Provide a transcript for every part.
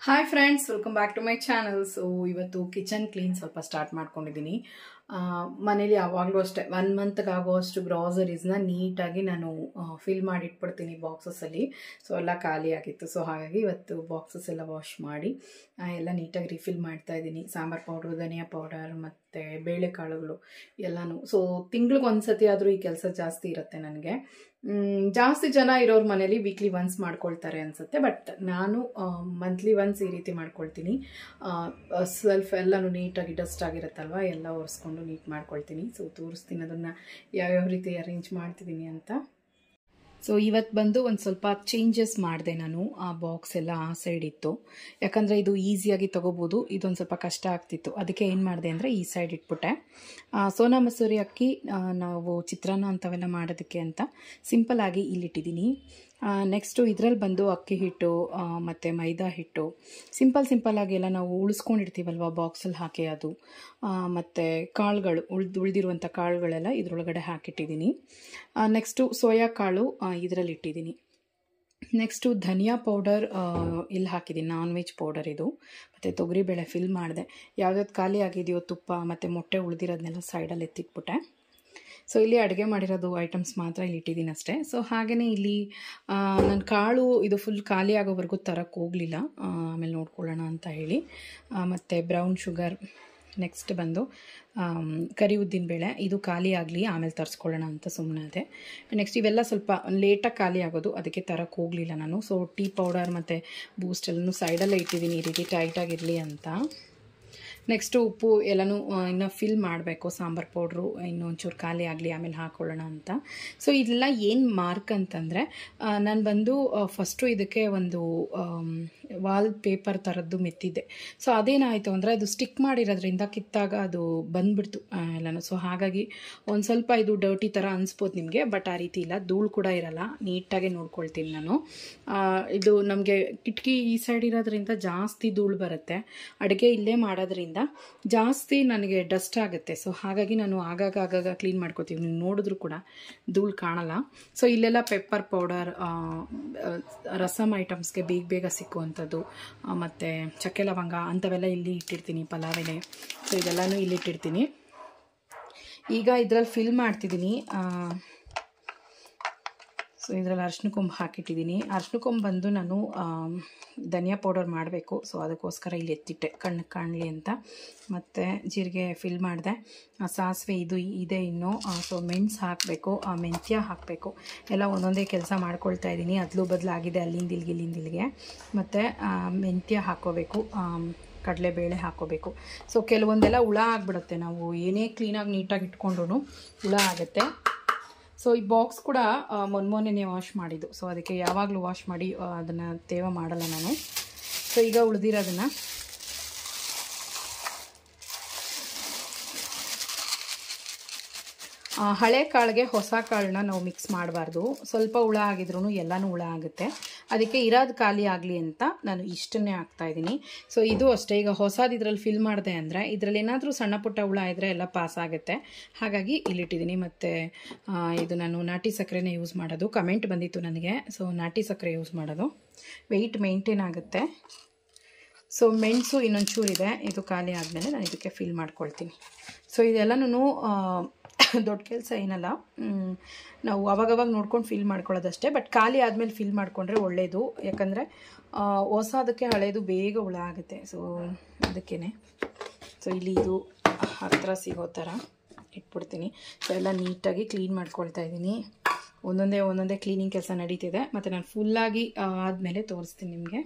hi friends welcome back to my channel so ಇವತ್ತು kitchen clean ಸ್ವಲ್ಪ start ಮಾಡ್ಕೊಂಡಿದ್ದೀನಿ ಮನೇಲಿ ಯಾವಾಗಲೂ ಅಷ್ಟೇ ಒನ್ ಮಂತ್ಗೆ ಆಗೋಷ್ಟು ಗ್ರಾಸರೀಸ್ನ ನೀಟಾಗಿ ನಾನು ಫಿಲ್ ಮಾಡಿ ಇಟ್ಬಿಡ್ತೀನಿ ಬಾಕ್ಸಸ್ಸಲ್ಲಿ ಸೊ ಎಲ್ಲ ಖಾಲಿ ಆಗಿತ್ತು ಸೊ ಹಾಗಾಗಿ ಇವತ್ತು ಬಾಕ್ಸಸ್ ಎಲ್ಲ ವಾಶ್ ಮಾಡಿ ಆ, ಎಲ್ಲ ನೀಟಾಗಿ ರಿಫಿಲ್ ಮಾಡ್ತಾ ಇದ್ದೀನಿ ಸಾಂಬಾರ್ ಪೌಡ್ರು ಧನಿಯಾ ಪೌಡರ್ ಮತ್ತು ಬೇಳೆಕಾಳುಗಳು ಎಲ್ಲನೂ ಸೊ ತಿಂಗ್ಳಿಗೆ ಒಂದು ಸತಿ ಆದರೂ ಈ ಕೆಲಸ ಜಾಸ್ತಿ ಇರುತ್ತೆ ನನಗೆ ಮ್, ಜಾಸ್ತಿ ಜನ ಇರೋರ ಮನೇಲಿ ವೀಕ್ಲಿ ಒನ್ಸ್ ಮಾಡ್ಕೊಳ್ತಾರೆ ಅನಿಸುತ್ತೆ ಬಟ್ ನಾನು ಮಂತ್ಲಿ ಒನ್ಸ್ ಈ ರೀತಿ ಮಾಡ್ಕೊಳ್ತೀನಿ ಸ್ವಲ್ಪ ಎಲ್ಲನೂ ನೀಟಾಗಿ ಡಸ್ಟ್ ಆಗಿರುತ್ತಲ್ವ ಎಲ್ಲ ಒರೆಸ್ಕೊಂಡು ನೀಟ್ ಮಾಡ್ಕೊಳ್ತೀನಿ ಸೊ ತೋರಿಸ್ತೀನಿ ಅದನ್ನು ಯಾವ್ಯಾವ ರೀತಿ ಅರೇಂಜ್ ಮಾಡ್ತಿದ್ದೀನಿ ಅಂತ ಸೊ ಇವತ್ತು ಬಂದು ಒಂದು ಸ್ವಲ್ಪ ಚೇಂಜಸ್ ಮಾಡಿದೆ ನಾನು ಆ ಬಾಕ್ಸ್ ಎಲ್ಲ ಆ ಸೈಡ್ ಇತ್ತು ಯಾಕಂದರೆ ಇದು ಈಸಿಯಾಗಿ ತೊಗೋಬೋದು ಇದೊಂದು ಸ್ವಲ್ಪ ಕಷ್ಟ ಆಗ್ತಿತ್ತು ಅದಕ್ಕೆ ಏನು ಮಾಡಿದೆ ಅಂದರೆ ಈ ಸೈಡ್ ಇಟ್ಬಿಟ್ಟೆ ಆ, ಸೋನಾ ಮಸೂರಿ ಅಕ್ಕಿ ಆ, ನಾವು ಚಿತ್ರಾನ್ನ ಅಂಥವೆಲ್ಲ ಮಾಡೋದಕ್ಕೆ ಅಂತ ಸಿಂಪಲ್ಲಾಗಿ ಇಲ್ಲಿಟ್ಟಿದ್ದೀನಿ ನೆಕ್ಸ್ಟು ಇದರಲ್ಲಿ ಬಂದು ಅಕ್ಕಿ ಹಿಟ್ಟು ಮತ್ತು ಮೈದಾ ಹಿಟ್ಟು ಸಿಂಪಲ್ ಸಿಂಪಲ್ಲಾಗಿ ಎಲ್ಲ ನಾವು ಉಳಿಸ್ಕೊಂಡಿರ್ತೀವಲ್ವ ಬಾಕ್ಸಲ್ಲಿ ಹಾಕಿ ಅದು ಮತ್ತು ಕಾಳುಗಳು ಉಳ್ದು ಉಳಿದಿರುವಂಥ ಕಾಳುಗಳೆಲ್ಲ ಇದರೊಳಗಡೆ ಹಾಕಿಟ್ಟಿದ್ದೀನಿ ನೆಕ್ಸ್ಟು ಸೋಯಾ ಕಾಳು ಇದರಲ್ಲಿ ಇಟ್ಟಿದ್ದೀನಿ ನೆಕ್ಸ್ಟು ಧನಿಯಾ ಪೌಡರ್ ಇಲ್ಲಿ ಹಾಕಿದ್ದೀನಿ ನಾನ್ ವೆಜ್ ಪೌಡರ್ ಇದು ಮತ್ತು ತೊಗರಿಬೇಳೆ ಫಿಲ್ ಮಾಡಿದೆ ಯಾವ್ದಾವ್ದು ಖಾಲಿ ಆಗಿದೆಯೋ ತುಪ್ಪ ಮತ್ತು ಮೊಟ್ಟೆ ಉಳಿದಿರೋದನ್ನೆಲ್ಲ ಸೈಡಲ್ಲಿ ಎತ್ತಿಟ್ಬಿಟ್ಟೆ ಸೊ ಇಲ್ಲಿ ಅಡುಗೆ ಮಾಡಿರೋದು ಐಟಮ್ಸ್ ಮಾತ್ರ ಇಲ್ಲಿ ಇಟ್ಟಿದ್ದೀನಿ ಅಷ್ಟೇ ಸೊ ಹಾಗೆಯೇ ಇಲ್ಲಿ ನನ್ನ ಕಾಳು ಇದು ಫುಲ್ ಖಾಲಿ ಆಗೋವರೆಗೂ ತರಕ್ಕೆ ಹೋಗಲಿಲ್ಲ ಆಮೇಲೆ ನೋಡ್ಕೊಳ್ಳೋಣ ಅಂತ ಹೇಳಿ ಮತ್ತು ಬ್ರೌನ್ ಶುಗರ್ ನೆಕ್ಸ್ಟ್ ಬಂದು ಆಮ್, ಕರಿ ಉದ್ದಿನ ಬೇಳೆ ಇದು ಖಾಲಿ ಆಗಲಿ ಆಮೇಲೆ ತರಿಸ್ಕೊಳ್ಳೋಣ ಅಂತ ಸುಮ್ಮನೆ ಅದೇ ನೆಕ್ಸ್ಟ್ ಇವೆಲ್ಲ ಸ್ವಲ್ಪ ಲೇಟಾಗಿ ಖಾಲಿ ಆಗೋದು ಅದಕ್ಕೆ ತರಕ್ಕೆ ಹೋಗಲಿಲ್ಲ ನಾನು ಸೊ ಟೀ ಪೌಡರ್ ಮತ್ತು ಬೂಸ್ಟ್ ಎಲ್ಲನೂ ಸೈಡಲ್ಲೇ ಇಟ್ಟಿದ್ದೀನಿ ಈ ರೀತಿ ಟೈಟಾಗಿರಲಿ ಅಂತ ನೆಕ್ಸ್ಟು ಉಪ್ಪು ಎಲ್ಲನೂ ಆ, ಇನ್ನು ಫಿಲ್ ಮಾಡಬೇಕು ಸಾಂಬಾರು ಪೌಡ್ರು ಇನ್ನೂ ಒಂಚೂರು ಖಾಲಿ ಆಗಲಿ ಆಮೇಲೆ ಹಾಕ್ಕೊಳ್ಳೋಣ ಅಂತ ಸೊ ಇದೆಲ್ಲ ಏನು ಮಾರ್ಕ್ ಅಂತಂದರೆ ನಾನು ಬಂದು ಫಸ್ಟು ಇದಕ್ಕೆ ಒಂದು ವಾಲ್ ಪೇಪರ್ ಥರದ್ದು ಮೆತ್ತಿದ್ದೆ ಸೊ ಅದೇನಾಯಿತು ಅಂದರೆ ಅದು ಸ್ಟಿಕ್ ಮಾಡಿರೋದ್ರಿಂದ ಕಿತ್ತಾಗ ಅದು ಬಂದ್ಬಿಡ್ತು ಆ, ಎಲ್ಲನೂ ಸೊ ಹಾಗಾಗಿ ಒಂದು ಸ್ವಲ್ಪ ಇದು ಡರ್ಟಿ ಥರ ಅನಿಸ್ಬೋದು ನಿಮಗೆ ಬಟ್ ಆ ರೀತಿ ಇಲ್ಲ ಧೂಳು ಕೂಡ ಇರಲ್ಲ ನೀಟಾಗೆ ನೋಡ್ಕೊಳ್ತೀನಿ ನಾನು ಆ, ಇದು ನಮಗೆ ಕಿಟಕಿ ಈ ಸೈಡ್ ಇರೋದ್ರಿಂದ ಜಾಸ್ತಿ ಧೂಳು ಬರುತ್ತೆ ಅಡುಗೆ ಇಲ್ಲೇ ಮಾಡೋದ್ರಿಂದ ಜಾಸ್ತಿ ನನಗೆ ಡಸ್ಟ್ ಆಗುತ್ತೆ ಸೊ ಹಾಗಾಗಿ ನಾನು ಆಗಾಗ ಆಗಾಗ ಕ್ಲೀನ್ ಮಾಡ್ಕೋತೀವಿ ನೀವು ನೋಡಿದ್ರು ಕೂಡ ಧೂಳು ಕಾಣಲ್ಲ ಸೊ ಇಲ್ಲೆಲ್ಲ ಪೆಪ್ಪರ್ ಪೌಡರ್ ರಸಮ್ ಐಟಮ್ಸ್ಗೆ ಬೇಗ ಬೇಗ ಸಿಕ್ಕುವಂಥದ್ದು ಮತ್ತು ಚಕ್ಕೆ ಲವಂಗ ಅಂಥವೆಲ್ಲ ಇಲ್ಲಿ ಇಟ್ಟಿರ್ತೀನಿ ಪಲಾವ್ ಎಲೆ ಸೊ ಇದೆಲ್ಲನೂ ಇಲ್ಲಿ ಇಟ್ಟಿರ್ತೀನಿ ಈಗ ಇದರಲ್ಲಿ ಫಿಲ್ ಮಾಡ್ತಿದ್ದೀನಿ ಸೊ ಇದರಲ್ಲಿ ಅರ್ಶಿನ ಕೊಂಬು ಹಾಕಿಟ್ಟಿದ್ದೀನಿ ಅರ್ಶಿನ ಕೊಂಬು ಬಂದು ನಾನು ಆಮ್, ಧನಿಯಾ ಪೌಡರ್ ಮಾಡಬೇಕು ಸೊ ಅದಕ್ಕೋಸ್ಕರ ಇಲ್ಲಿ ಎತ್ತಿಟ್ಟೆ ಕಣ್ಣು ಕಾಣಲಿ ಅಂತ ಮತ್ತು ಜೀರಿಗೆ ಫಿಲ್ ಮಾಡಿದೆ ಸಾಸಿವೆ ಇದು ಇದೆ ಇನ್ನು ಸೊ ಮೆಣಸು ಹಾಕಬೇಕು ಮೆಂತ್ಯ ಹಾಕಬೇಕು ಎಲ್ಲ ಒಂದೊಂದೇ ಕೆಲಸ ಮಾಡ್ಕೊಳ್ತಾ ಇದ್ದೀನಿ ಅದ್ಲು ಬದಲಾಗಿದೆ ಅಲ್ಲಿಂದ ಇಲ್ಲಿಗೆ ಇಲ್ಲಿಂದ ಇಲ್ಲಿಗೆ ಮತ್ತು ಮೆಂತ್ಯ ಹಾಕ್ಕೋಬೇಕು ಆಮ್, ಕಡಲೆಬೇಳೆ ಹಾಕ್ಕೋಬೇಕು ಸೊ ಕೆಲವೊಂದೆಲ್ಲ ಹುಳ ಆಗಿಬಿಡುತ್ತೆ ನಾವು ಏನೇ ಕ್ಲೀನಾಗಿ ನೀಟಾಗಿ ಇಟ್ಕೊಂಡ್ರು ಹುಳ ಆಗುತ್ತೆ ಸೊ ಈ ಬಾಕ್ಸ್ ಕೂಡ ಮೊನ್ನೆ ವಾಶ್ ಮಾಡಿದ್ದು ಸೊ ಅದಕ್ಕೆ ಯಾವಾಗಲೂ ವಾಶ್ ಮಾಡಿ ಅದನ್ನು ತೇವ ಮಾಡಲ್ಲ ನಾನು ಸೊ ಈಗ ಉಳಿದಿರೋದನ್ನು ಆ, ಹಳೆ ಕಾಳಿಗೆ ಹೊಸ ಕಾಳನ್ನ ನಾವು ಮಿಕ್ಸ್ ಮಾಡಬಾರ್ದು ಸ್ವಲ್ಪ ಹುಳ ಆಗಿದ್ರೂ ಎಲ್ಲನೂ ಹುಳ ಆಗುತ್ತೆ ಅದಕ್ಕೆ ಇರೋದು ಖಾಲಿ ಆಗಲಿ ಅಂತ ನಾನು ಇಷ್ಟನ್ನೇ ಹಾಕ್ತಾ ಇದ್ದೀನಿ ಸೊ ಇದು ಅಷ್ಟೇ ಈಗ ಹೊಸದು ಇದರಲ್ಲಿ ಫಿಲ್ ಮಾಡಿದೆ ಅಂದರೆ ಇದರಲ್ಲಿ ಏನಾದರೂ ಸಣ್ಣ ಪುಟ್ಟ ಹುಳ ಇದ್ದರೆ ಎಲ್ಲ ಪಾಸ್ ಆಗುತ್ತೆ ಹಾಗಾಗಿ ಇಲ್ಲಿಟ್ಟಿದ್ದೀನಿ ಮತ್ತು ಇದು ನಾನು ನಾಟಿ ಸಕ್ಕರೆನೇ ಯೂಸ್ ಮಾಡೋದು ಕಮೆಂಟ್ ಬಂದಿತ್ತು ನನಗೆ ಸೊ ನಾಟಿ ಸಕ್ಕರೆ ಯೂಸ್ ಮಾಡೋದು ವೆಯ್ಟ್ ಮೇಂಟೈನ್ ಆಗುತ್ತೆ ಸೊ ಮೆಣಸು ಇನ್ನೊಂಚೂರಿದೆ ಇದು ಖಾಲಿ ಆದಮೇಲೆ ನಾನು ಇದಕ್ಕೆ ಫಿಲ್ ಮಾಡ್ಕೊಳ್ತೀನಿ ಸೊ ಇದೆಲ್ಲನೂ ದೊಡ್ಡ ಕೆಲಸ ಏನಲ್ಲ ಮ್, ನಾವು ಅವಾಗವಾಗ ನೋಡ್ಕೊಂಡು ಫಿಲ್ ಮಾಡ್ಕೊಳ್ಳೋದಷ್ಟೇ ಬಟ್ ಖಾಲಿ ಆದಮೇಲೆ ಫಿಲ್ ಮಾಡಿಕೊಂಡ್ರೆ ಒಳ್ಳೆಯದು ಯಾಕಂದರೆ ಹೊಸದಕ್ಕೆ ಹಳೇದು ಬೇಗ ಹುಳ ಆಗುತ್ತೆ ಸೊ ಅದಕ್ಕೇ ಸೊ ಇಲ್ಲಿ ಇದು ಹತ್ತಿರ ಸಿಗೋ ಥರ ಇಟ್ಬಿಡ್ತೀನಿ ಸೊ ಎಲ್ಲ ನೀಟಾಗಿ ಕ್ಲೀನ್ ಮಾಡ್ಕೊಳ್ತಾ ಇದ್ದೀನಿ ಒಂದೊಂದೇ ಒಂದೊಂದೇ ಕ್ಲೀನಿಂಗ್ ಕೆಲಸ ನಡೀತಿದೆ ಮತ್ತು ನಾನು ಫುಲ್ಲಾಗಿ ಆದಮೇಲೆ ತೋರಿಸ್ತೀನಿ ನಿಮಗೆ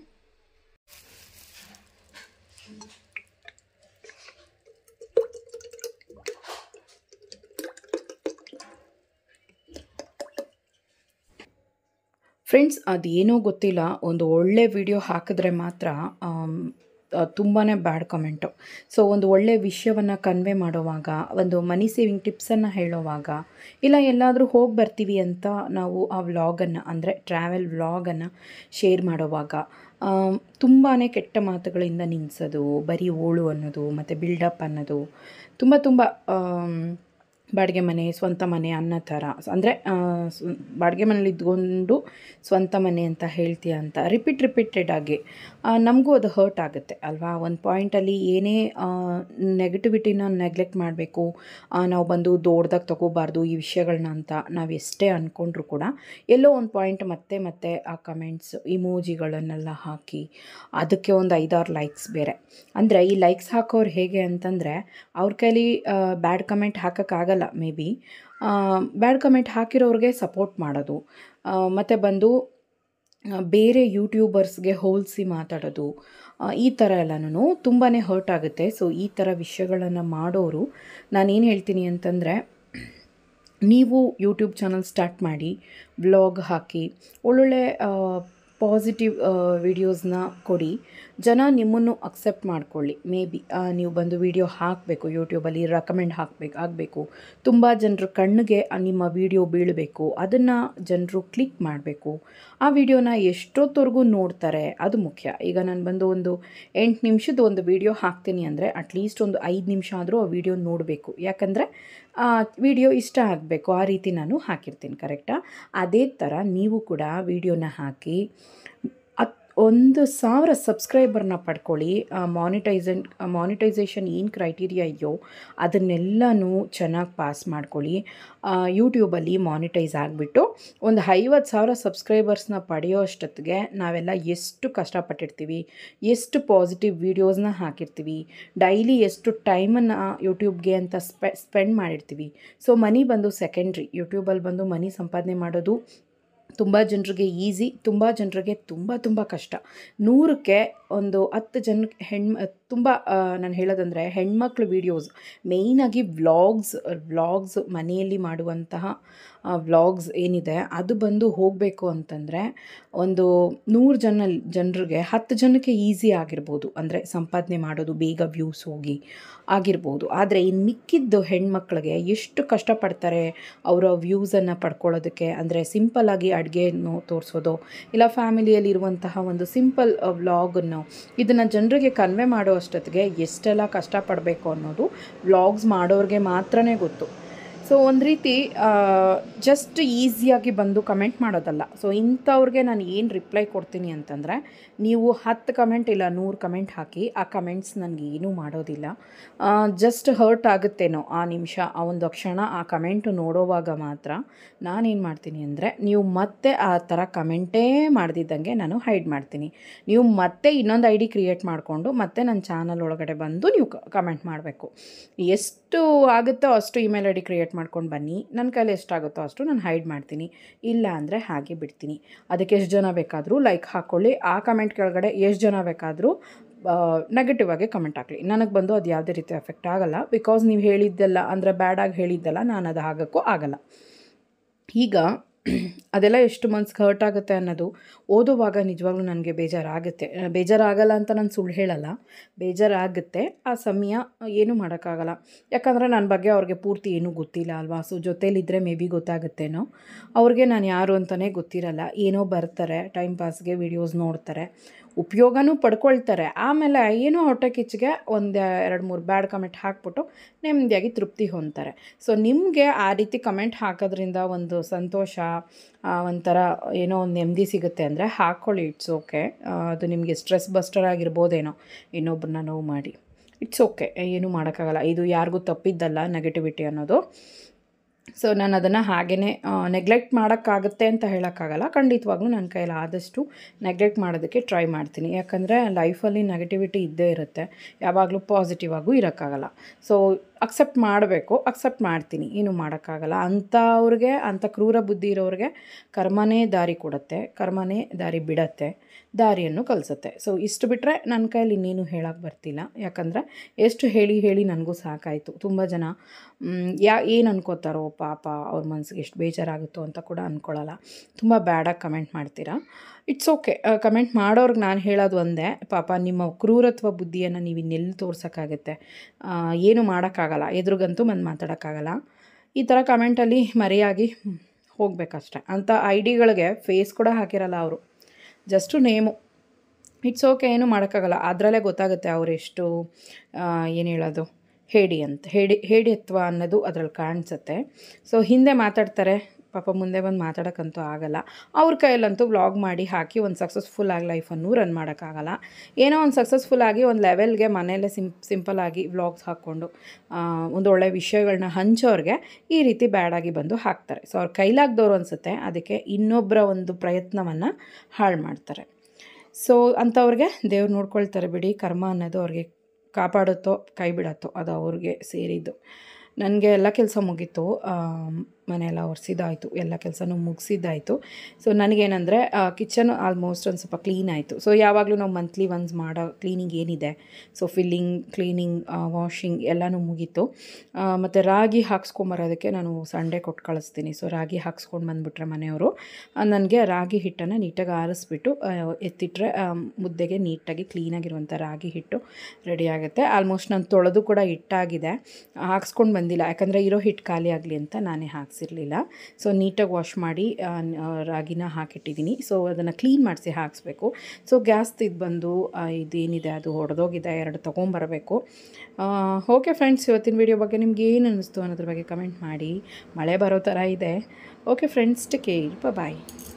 ಫ್ರೆಂಡ್ಸ್ ಅದೇನೋ ಗೊತ್ತಿಲ್ಲ ಒಂದು ಒಳ್ಳೆ ವಿಡಿಯೋ ಹಾಕಿದ್ರೆ ಮಾತ್ರ ತುಂಬಾ ಬ್ಯಾಡ್ ಕಮೆಂಟು ಸೊ ಒಂದು ಒಳ್ಳೆ ವಿಷಯವನ್ನು ಕನ್ವೆ ಮಾಡುವಾಗ ಒಂದು ಮನಿ ಸೇವಿಂಗ್ ಟಿಪ್ಸನ್ನು ಹೇಳುವಾಗ ಇಲ್ಲ ಎಲ್ಲಾದರೂ ಹೋಗಿ ಬರ್ತೀವಿ ಅಂತ ನಾವು ಆ ವ್ಲಾಗನ್ನು ಅಂದರೆ ಟ್ರಾವೆಲ್ ವ್ಲಾಗನ್ನು ಶೇರ್ ಮಾಡುವಾಗ ತುಂಬಾ ಕೆಟ್ಟ ಮಾತುಗಳಿಂದ ನಿಲ್ಲಿಸೋದು ಬರೀ ಓಳು ಅನ್ನೋದು ಮತ್ತು ಬಿಲ್ಡಪ್ ಅನ್ನೋದು ತುಂಬ ತುಂಬ ಆಮ್, ಬಾಡಿಗೆ ಮನೆ ಸ್ವಂತ ಮನೆ ಅನ್ನೋ ಥರ ಅಂದರೆ ಬಾಡಿಗೆ ಮನೇಲಿ ಇದ್ಕೊಂಡು ಸ್ವಂತ ಮನೆ ಅಂತ ಹೇಳ್ತೀಯ ಅಂತ ರಿಪೀಟ್ ರಿಪೀಟೆಡ್ ಆಗಿ ನಮಗೂ ಅದು ಹರ್ಟ್ ಆಗುತ್ತೆ ಅಲ್ವಾ ಒಂದು ಪಾಯಿಂಟಲ್ಲಿ ಏನೇ ನೆಗೆಟಿವಿಟಿನ ನೆಗ್ಲೆಕ್ಟ್ ಮಾಡಬೇಕು ನಾವು ಬಂದು ದೊಡ್ಡದಾಗಿ ತಗೋಬಾರ್ದು ಈ ವಿಷಯಗಳನ್ನ ಅಂತ ನಾವು ಎಷ್ಟೇ ಅಂದ್ಕೊಂಡ್ರು ಕೂಡ ಎಲ್ಲೋ ಒಂದು ಪಾಯಿಂಟ್ ಮತ್ತೆ ಮತ್ತೆ ಆ ಕಮೆಂಟ್ಸ್ ಇಮೋಜಿಗಳನ್ನೆಲ್ಲ ಹಾಕಿ ಅದಕ್ಕೆ ಒಂದು ಐದಾರು ಲೈಕ್ಸ್ ಬೇರೆ ಅಂದರೆ ಈ ಲೈಕ್ಸ್ ಹಾಕೋರು ಹೇಗೆ ಅಂತಂದರೆ ಅವ್ರ ಕೈಲಿ ಬ್ಯಾಡ್ ಕಮೆಂಟ್ ಹಾಕೋಕ್ಕಾಗಲ್ಲ ಮೇ ಬಿ ಬ್ಯಾಡ್ ಕಮೆಂಟ್ ಹಾಕಿರೋರಿಗೆ ಸಪೋರ್ಟ್ ಮಾಡೋದು ಮತ್ತು ಬಂದು ಬೇರೆ ಯೂಟ್ಯೂಬರ್ಸ್ಗೆ ಹೋಲಿಸಿ ಮಾತಾಡೋದು ಈ ಥರ ಎಲ್ಲನೂ ತುಂಬಾ ಹರ್ಟ್ ಆಗುತ್ತೆ ಸೊ ಈ ಥರ ವಿಷಯಗಳನ್ನು ಮಾಡೋರು ನಾನೇನು ಹೇಳ್ತೀನಿ ಅಂತಂದರೆ ನೀವು ಯೂಟ್ಯೂಬ್ ಚಾನಲ್ ಸ್ಟಾರ್ಟ್ ಮಾಡಿ ಬ್ಲಾಗ್ ಹಾಕಿ ಒಳ್ಳೊಳ್ಳೆ ಪಾಸಿಟಿವ್ ವಿಡಿಯೋಸ್ನ ಕೊಡಿ ಜನ ನಿಮ್ಮನ್ನು ಅಕ್ಸೆಪ್ಟ್ ಮಾಡ್ಕೊಳ್ಳಿ ಮೇ ಬಿ ನೀವು ಬಂದು ವಿಡಿಯೋ ಹಾಕಬೇಕು ಯೂಟ್ಯೂಬಲ್ಲಿ ರೆಕಮೆಂಡ್ ಹಾಕಬೇಕು ಆಗಬೇಕು ತುಂಬ ಜನರ ಕಣ್ಣಿಗೆ ನಿಮ್ಮ ವಿಡಿಯೋ ಬೀಳಬೇಕು ಅದನ್ನು ಜನರು ಕ್ಲಿಕ್ ಮಾಡಬೇಕು ಆ ವಿಡಿಯೋನ ಎಷ್ಟೊತ್ತವರೆಗೂ ನೋಡ್ತಾರೆ ಅದು ಮುಖ್ಯ ಈಗ ನಾನು ಬಂದು ಒಂದು ಎಂಟು ನಿಮಿಷದ ಒಂದು ವಿಡಿಯೋ ಹಾಕ್ತೀನಿ ಅಂದರೆ ಅಟ್ಲೀಸ್ಟ್ ಒಂದು ಐದು ನಿಮಿಷ ಆದರೂ ಆ ವಿಡಿಯೋ ನೋಡಬೇಕು ಯಾಕಂದರೆ ವಿಡಿಯೋ ಇಷ್ಟ ಆಗಬೇಕು ಆ ರೀತಿ ನಾನು ಹಾಕಿರ್ತೀನಿ ಕರೆಕ್ಟಾ ಅದೇ ಥರ ನೀವು ಕೂಡ ವಿಡಿಯೋನ ಹಾಕಿ ಒಂದು ಸಾವಿರ ಸಬ್ಸ್ಕ್ರೈಬರ್ನ ಪಡ್ಕೊಳ್ಳಿ ಮಾನಿಟೈಸನ್ ಮಾನಿಟೈಸೇಷನ್ ಏನು ಕ್ರೈಟೀರಿಯಾ ಇದೆಯೋ ಅದನ್ನೆಲ್ಲನೂ ಚೆನ್ನಾಗಿ ಪಾಸ್ ಮಾಡ್ಕೊಳ್ಳಿ ಯೂಟ್ಯೂಬಲ್ಲಿ ಮಾನಿಟೈಸ್ ಆಗಿಬಿಟ್ಟು ಒಂದು ಐವತ್ತು ಸಾವಿರ ಸಬ್ಸ್ಕ್ರೈಬರ್ಸ್ನ ಪಡೆಯೋ ಅಷ್ಟೊತ್ತಿಗೆ ನಾವೆಲ್ಲ ಎಷ್ಟು ಕಷ್ಟಪಟ್ಟಿರ್ತೀವಿ ಎಷ್ಟು ಪಾಸಿಟಿವ್ ವೀಡಿಯೋಸ್ನ ಹಾಕಿರ್ತೀವಿ ಡೈಲಿ ಎಷ್ಟು ಟೈಮನ್ನು ಯೂಟ್ಯೂಬ್ಗೆ ಅಂತ ಸ್ಪೆ ಸ್ಪೆಂಡ್ ಮಾಡಿರ್ತೀವಿ ಸೊ ಮನಿ ಬಂದು ಸೆಕೆಂಡ್ರಿ ಯೂಟ್ಯೂಬಲ್ಲಿ ಬಂದು ಮನಿ ಸಂಪಾದನೆ ಮಾಡೋದು ತುಂಬ ಜನರಿಗೆ ಈಸಿ ತುಂಬ ಜನರಿಗೆ ತುಂಬ ತುಂಬ ಕಷ್ಟ ನೂರಕ್ಕೆ ಒಂದು ಹತ್ತು ಜನಕ್ಕೆ ಹೆಣ್ಣು ತುಂಬ ನಾನು ಹೇಳೋದಂದರೆ ಹೆಣ್ಮಕ್ಳು ವೀಡಿಯೋಸ್ ಮೇಯ್ನಾಗಿ ವ್ಲಾಗ್ಸ್ ವ್ಲಾಗ್ಸ್ ಮನೆಯಲ್ಲಿ ಮಾಡುವಂತಹ ವ್ಲಾಗ್ಸ್ ಏನಿದೆ ಅದು ಬಂದು ಹೋಗಬೇಕು ಅಂತಂದರೆ ಒಂದು ನೂರು ಜನ ಜನರಿಗೆ ಹತ್ತು ಜನಕ್ಕೆ ಈಸಿ ಆಗಿರ್ಬೋದು ಅಂದರೆ ಸಂಪಾದನೆ ಮಾಡೋದು ಬೇಗ ವ್ಯೂಸ್ ಹೋಗಿ ಆಗಿರ್ಬೋದು ಆದರೆ ಇನ್ನು ಮಿಕ್ಕಿದ್ದು ಹೆಣ್ಮಕ್ಳಿಗೆ ಎಷ್ಟು ಕಷ್ಟಪಡ್ತಾರೆ ಅವರ ವ್ಯೂಸನ್ನು ಪಡ್ಕೊಳ್ಳೋದಕ್ಕೆ ಅಂದರೆ ಸಿಂಪಲ್ಲಾಗಿ ಅಡುಗೆಯನ್ನು ತೋರಿಸೋದು ಇಲ್ಲ ಫ್ಯಾಮಿಲಿಯಲ್ಲಿರುವಂತಹ ಒಂದು ಸಿಂಪಲ್ ವ್ಲಾಗನ್ನು ಇದನ್ನು ಜನರಿಗೆ ಕನ್ವೆ ಮಾಡೋ ಅಷ್ಟೊತ್ತಿಗೆ ಎಷ್ಟೆಲ್ಲ ಕಷ್ಟಪಡಬೇಕು ಅನ್ನೋದು ವ್ಲಾಗ್ಸ್ ಮಾಡೋರಿಗೆ ಮಾತ್ರನೇ ಗೊತ್ತು ಸೊ ಒಂದು ರೀತಿ ಜಸ್ಟ್ ಈಸಿಯಾಗಿ ಬಂದು ಕಮೆಂಟ್ ಮಾಡೋದಲ್ಲ ಸೊ ಇಂಥವ್ರಿಗೆ ನಾನು ಏನು ರಿಪ್ಲೈ ಕೊಡ್ತೀನಿ ಅಂತಂದರೆ ನೀವು ಹತ್ತು ಕಮೆಂಟ್ ಇಲ್ಲ ನೂರು ಕಮೆಂಟ್ ಹಾಕಿ ಆ ಕಮೆಂಟ್ಸ್ ನನಗೆ ಏನೂ ಮಾಡೋದಿಲ್ಲ ಜಸ್ಟ್ ಹರ್ಟ್ ಆಗುತ್ತೇನೋ ಆ ನಿಮಿಷ ಆ ಒಂದು ಕ್ಷಣ ಆ ಕಮೆಂಟು ನೋಡೋವಾಗ ಮಾತ್ರ ನಾನೇನು ಮಾಡ್ತೀನಿ ಅಂದರೆ ನೀವು ಮತ್ತೆ ಆ ಥರ ಕಮೆಂಟೇ ಮಾಡ್ದಿದ್ದಂಗೆ ನಾನು ಹೈಡ್ ಮಾಡ್ತೀನಿ ನೀವು ಮತ್ತೆ ಇನ್ನೊಂದು ಐ ಡಿ ಕ್ರಿಯೇಟ್ ಮಾಡಿಕೊಂಡು ಮತ್ತೆ ನನ್ನ ಚಾನಲ್ ಒಳಗಡೆ ಬಂದು ನೀವು ಕಮೆಂಟ್ ಮಾಡಬೇಕು ಎಷ್ಟು ಆಗುತ್ತೋ ಅಷ್ಟು ಇಮೇಲ್ ಐ ಡಿ ಕ್ರಿಯೇಟ್ ಮಾಡ್ಕೊಂಡು ಬನ್ನಿ ನನ್ನ ಕೈಲಿ ಎಷ್ಟಾಗುತ್ತೋ ಅಷ್ಟು ನಾನು ಹೈಡ್ ಮಾಡ್ತೀನಿ ಇಲ್ಲ ಅಂದರೆ ಹಾಗೆ ಬಿಡ್ತೀನಿ ಅದಕ್ಕೆ ಎಷ್ಟು ಜನ ಬೇಕಾದರೂ ಲೈಕ್ ಹಾಕ್ಕೊಳ್ಳಿ ಆ ಕಮೆಂಟ್ ಕೆಳಗಡೆ ಎಷ್ಟು ಜನ ಬೇಕಾದರೂ ನೆಗೆಟಿವ್ ಆಗಿ ಕಮೆಂಟ್ ಹಾಕಲಿ ನನಗೆ ಬಂದು ಅದು ಯಾವುದೇ ರೀತಿ ಎಫೆಕ್ಟ್ ಆಗೋಲ್ಲ ಬಿಕಾಸ್ ನೀವು ಹೇಳಿದ್ದೆಲ್ಲ ಅಂದರೆ ಬ್ಯಾಡಾಗಿ ಹೇಳಿದ್ದೆಲ್ಲ ನಾನು ಅದು ಆಗೋಕ್ಕೂ ಆಗಲ್ಲ ಈಗ ಅದೆಲ್ಲ ಎಷ್ಟು ಮನ್ಸಿಗೆ ಹರ್ಟ್ ಆಗುತ್ತೆ ಅನ್ನೋದು ಓದುವಾಗ ನಿಜವಾಗ್ಲೂ ನನಗೆ ಬೇಜಾರಾಗುತ್ತೆ ಬೇಜಾರಾಗಲ್ಲ ಅಂತ ನಾನು ಸುಳ್ಳು ಹೇಳಲ್ಲ ಬೇಜಾರಾಗುತ್ತೆ ಆ ಸಮಯ ಏನೂ ಮಾಡೋಕ್ಕಾಗಲ್ಲ ಯಾಕಂದರೆ ನನ್ನ ಬಗ್ಗೆ ಅವ್ರಿಗೆ ಪೂರ್ತಿ ಏನೂ ಗೊತ್ತಿಲ್ಲ ಅಲ್ವಾ ಸೊ ಜೊತೇಲಿದ್ದರೆ ಮೇ ಬಿ ಗೊತ್ತಾಗುತ್ತೇನೋ ಅವ್ರಿಗೆ ನಾನು ಯಾರು ಅಂತಲೇ ಗೊತ್ತಿರಲ್ಲ ಏನೋ ಬರ್ತಾರೆ ಟೈಮ್ ಪಾಸ್ಗೆ ವಿಡಿಯೋಸ್ ನೋಡ್ತಾರೆ ಉಪಯೋಗನೂ ಪಡ್ಕೊಳ್ತಾರೆ ಆಮೇಲೆ ಏನೋ ಹೊಟ್ಟೆ ಕಿಚ್ಚಿಗೆ ಒಂದು ಎರಡು ಮೂರು ಬ್ಯಾಡ್ ಕಮೆಂಟ್ ಹಾಕ್ಬಿಟ್ಟು ನೆಮ್ಮದಿಯಾಗಿ ತೃಪ್ತಿ ಹೊಂದ್ತಾರೆ ಸೊ ನಿಮಗೆ ಆ ರೀತಿ ಕಮೆಂಟ್ ಹಾಕೋದ್ರಿಂದ ಒಂದು ಸಂತೋಷ ಒಂಥರ ಏನೋ ಒಂದು ನೆಮ್ಮದಿ ಸಿಗುತ್ತೆ ಅಂದರೆ ಹಾಕ್ಕೊಳ್ಳಿ ಇಟ್ಸ್ ಓಕೆ ಅದು ನಿಮಗೆ ಸ್ಟ್ರೆಸ್ ಬಸ್ಟರ್ ಆಗಿರ್ಬೋದೇನೋ ಇನ್ನೊಬ್ಬರನ್ನ ನೋವು ಮಾಡಿ ಇಟ್ಸ್ ಓಕೆ ಏನೂ ಮಾಡೋಕ್ಕಾಗಲ್ಲ ಇದು ಯಾರಿಗೂ ತಪ್ಪಿದ್ದಲ್ಲ ನೆಗೆಟಿವಿಟಿ ಅನ್ನೋದು ಸೊ ನಾನು ಅದನ್ನು ಹಾಗೇ ನೆಗ್ಲೆಕ್ಟ್ ಮಾಡೋಕ್ಕಾಗುತ್ತೆ ಅಂತ ಹೇಳೋಕ್ಕಾಗಲ್ಲ ಖಂಡಿತವಾಗ್ಲೂ ನನ್ನ ಕೈಯಲ್ಲಿ ಆದಷ್ಟು ನೆಗ್ಲೆಕ್ಟ್ ಮಾಡೋದಕ್ಕೆ ಟ್ರೈ ಮಾಡ್ತೀನಿ ಯಾಕಂದರೆ ಲೈಫಲ್ಲಿ ನೆಗೆಟಿವಿಟಿ ಇದ್ದೇ ಇರುತ್ತೆ ಯಾವಾಗಲೂ ಪಾಸಿಟಿವ್ ಆಗೂ ಇರೋಕ್ಕಾಗಲ್ಲ ಸೊ ಅಕ್ಸೆಪ್ಟ್ ಮಾಡಬೇಕು ಅಕ್ಸೆಪ್ಟ್ ಮಾಡ್ತೀನಿ ಏನು ಮಾಡೋಕ್ಕಾಗಲ್ಲ ಅಂಥವ್ರಿಗೆ ಅಂಥ ಕ್ರೂರ ಬುದ್ಧಿ ಇರೋರಿಗೆ ಕರ್ಮನೇ ದಾರಿ ಕೊಡುತ್ತೆ ಕರ್ಮನೇ ದಾರಿ ಬಿಡತ್ತೆ ದಾರಿಯನ್ನು ಕಲಿಸುತ್ತೆ ಸೊ ಇಷ್ಟು ಬಿಟ್ಟರೆ ನನ್ನ ಕೈಯಲ್ಲಿ ಇನ್ನೇನು ಹೇಳೋಕ್ಕೆ ಬರ್ತಿಲ್ಲ ಯಾಕಂದರೆ ಎಷ್ಟು ಹೇಳಿ ಹೇಳಿ ನನಗೂ ಸಾಕಾಯಿತು ತುಂಬ ಜನ ಯಾ ಏನು ಅನ್ಕೋತಾರೋ ಪಾಪ ಅವ್ರ ಮನಸ್ಸಿಗೆ ಎಷ್ಟು ಬೇಜಾರಾಗುತ್ತೋ ಅಂತ ಕೂಡ ಅಂದ್ಕೊಳ್ಳಲ್ಲ ತುಂಬ ಬ್ಯಾಡಾಗಿ ಕಮೆಂಟ್ ಮಾಡ್ತೀರಾ ಇಟ್ಸ್ ಓಕೆ ಕಮೆಂಟ್ ಮಾಡೋರ್ಗೆ ನಾನು ಹೇಳೋದು ಒಂದೇ ಪಾಪ ನಿಮ್ಮ ಕ್ರೂರತ್ವ ಬುದ್ಧಿಯನ್ನು ನೀವು ಇನ್ನೆಲ್ಲಿ ತೋರ್ಸೋಕ್ಕಾಗತ್ತೆ ಏನು ಮಾಡೋಕ್ಕಾಗಲ್ಲ ಎದುರುಗಂತೂ ಬಂದು ಮಾತಾಡೋಕ್ಕಾಗಲ್ಲ ಈ ಥರ ಕಮೆಂಟಲ್ಲಿ ಮರೆಯಾಗಿ ಹೋಗಬೇಕಷ್ಟೆ ಅಂಥ ಐ ಡಿಗಳಿಗೆ ಫೇಸ್ ಕೂಡ ಹಾಕಿರಲ್ಲ ಅವರು ಜಸ್ಟು ನೇಮು ಇಟ್ಸ್ ಓಕೆ ಏನು ಮಾಡೋಕ್ಕಾಗಲ್ಲ ಅದರಲ್ಲೇ ಗೊತ್ತಾಗುತ್ತೆ ಅವರೆಷ್ಟು ಏನು ಹೇಳೋದು ಹೇಡಿ ಅಂತ ಹೇಡಿ ಹೇಡಿತ್ವ ಅನ್ನೋದು ಅದ್ರಲ್ಲಿ ಕಾಣಿಸುತ್ತೆ ಸೊ ಹಿಂದೆ ಮಾತಾಡ್ತಾರೆ ಪಾಪ ಮುಂದೆ ಬಂದು ಮಾತಾಡೋಕ್ಕಂತೂ ಆಗಲ್ಲ ಅವ್ರ ಕೈಯಲ್ಲಂತೂ ವ್ಲಾಗ್ ಮಾಡಿ ಹಾಕಿ ಒಂದು ಸಕ್ಸಸ್ಫುಲ್ ಆಗಿ ಲೈಫನ್ನು ರನ್ ಮಾಡೋಕ್ಕಾಗಲ್ಲ ಏನೋ ಒಂದು ಸಕ್ಸಸ್ಫುಲ್ ಆಗಿ ಒಂದು ಲೆವೆಲ್ಗೆ ಮನೆಯಲ್ಲೇ ಸಿಂ ಸಿಂಪಲ್ ಆಗಿ ವ್ಲಾಗ್ಸ್ ಹಾಕ್ಕೊಂಡು ಆ, ಒಂದು ಒಳ್ಳೆ ವಿಷಯಗಳನ್ನ ಹಂಚೋರಿಗೆ ಈ ರೀತಿ ಬ್ಯಾಡಾಗಿ ಬಂದು ಹಾಕ್ತಾರೆ ಸೊ ಅವ್ರ ಕೈಲಾಗ್ದವ್ರು ಅನಿಸುತ್ತೆ ಅದಕ್ಕೆ ಇನ್ನೊಬ್ಬರ ಒಂದು ಪ್ರಯತ್ನವನ್ನು ಹಾಳು ಮಾಡ್ತಾರೆ ಸೊ ಅಂಥವ್ರಿಗೆ ದೇವ್ರು ನೋಡ್ಕೊಳ್ತಾರೆ ಬಿಡಿ ಕರ್ಮ ಅನ್ನೋದು ಅವ್ರಿಗೆ ಕಾಪಾಡುತ್ತೋ ಕೈ ಬಿಡತ್ತೋ ಅದು ಅವ್ರಿಗೆ ಸೇರಿದ್ದು ನನಗೆ ಎಲ್ಲ ಕೆಲಸ ಮುಗೀತು ಮನೆಯೆಲ್ಲ ಒರೆಸಿದ್ದಾಯಿತು ಎಲ್ಲ ಕೆಲಸನೂ ಮುಗಿಸಿದ್ದಾಯಿತು ಸೊ ನನಗೇನೆಂದರೆ ಕಿಚನ್ ಆಲ್ಮೋಸ್ಟ್ ಒಂದು ಸ್ವಲ್ಪ ಕ್ಲೀನ್ ಆಯಿತು ಸೊ ಯಾವಾಗಲೂ ನಾವು ಮಂತ್ಲಿ ಒನ್ಸ್ ಮಾಡೋ ಕ್ಲೀನಿಂಗ್ ಏನಿದೆ ಸೊ ಫಿಲ್ಲಿಂಗ್ ಕ್ಲೀನಿಂಗ್ ವಾಷಿಂಗ್ ಎಲ್ಲನೂ ಮುಗೀತು ಮತ್ತು ರಾಗಿ ಹಾಕ್ಸ್ಕೊಂಬರೋದಕ್ಕೆ ನಾನು ಸಂಡೇ ಕೊಟ್ಟು ಕಳಿಸ್ತೀನಿ ಸೊ ರಾಗಿ ಹಾಕ್ಸ್ಕೊಂಡು ಬಂದುಬಿಟ್ರೆ ಮನೆಯವರು ನನಗೆ ರಾಗಿ ಹಿಟ್ಟನ್ನು ನೀಟಾಗಿ ಆರಿಸ್ಬಿಟ್ಟು ಆ, ಎತ್ತಿಟ್ರೆ ಆ, ಮುದ್ದೆಗೆ ನೀಟಾಗಿ ಕ್ಲೀನಾಗಿರುವಂಥ ರಾಗಿ ಹಿಟ್ಟು ರೆಡಿ ಆಗುತ್ತೆ ಆಲ್ಮೋಸ್ಟ್ ನಾನು ತೊಳೆದು ಕೂಡ ಹಿಟ್ಟಾಗಿದೆ ಹಾಕ್ಸ್ಕೊಂಡು ಬಂದಿಲ್ಲ ಯಾಕಂದರೆ ಇರೋ ಹಿಟ್ಟು ಖಾಲಿ ಆಗಲಿ ಅಂತ ನಾನೇ ಹಾಕ್ಸಿರ್ಲಿಲ್ಲ ಸೊ ನೀಟಾಗಿ ವಾಶ್ ಮಾಡಿ ಆ, ನ- ಆ, ರಾಗಿನ ಹಾಕಿಟ್ಟಿದ್ದೀನಿ ಸೊ ಅದನ್ನು ಕ್ಲೀನ್ ಮಾಡಿಸಿ ಹಾಕಿಸ್ಬೇಕು ಸೊ ಗ್ಯಾಸ್ ಇದು ಬಂದು ಆ, ಇದೇನಿದೆ ಅದು ಹೊಡೆದೋಗಿದೆ ಎರಡು ತೊಗೊಂಬರಬೇಕು ಓಕೆ ಫ್ರೆಂಡ್ಸ್ ಇವತ್ತಿನ ವಿಡಿಯೋ ಬಗ್ಗೆ ನಿಮ್ಗೆ ಏನು ಅನ್ನಿಸ್ತು ಅನ್ನೋದ್ರ ಬಗ್ಗೆ ಕಮೆಂಟ್ ಮಾಡಿ ಮಳೆ ಬರೋ ಥರ ಇದೆ ಓಕೆ ಫ್ರೆಂಡ್ಸ್ ಟೇಕ್ ಕೇರ್ ಬಾಯ್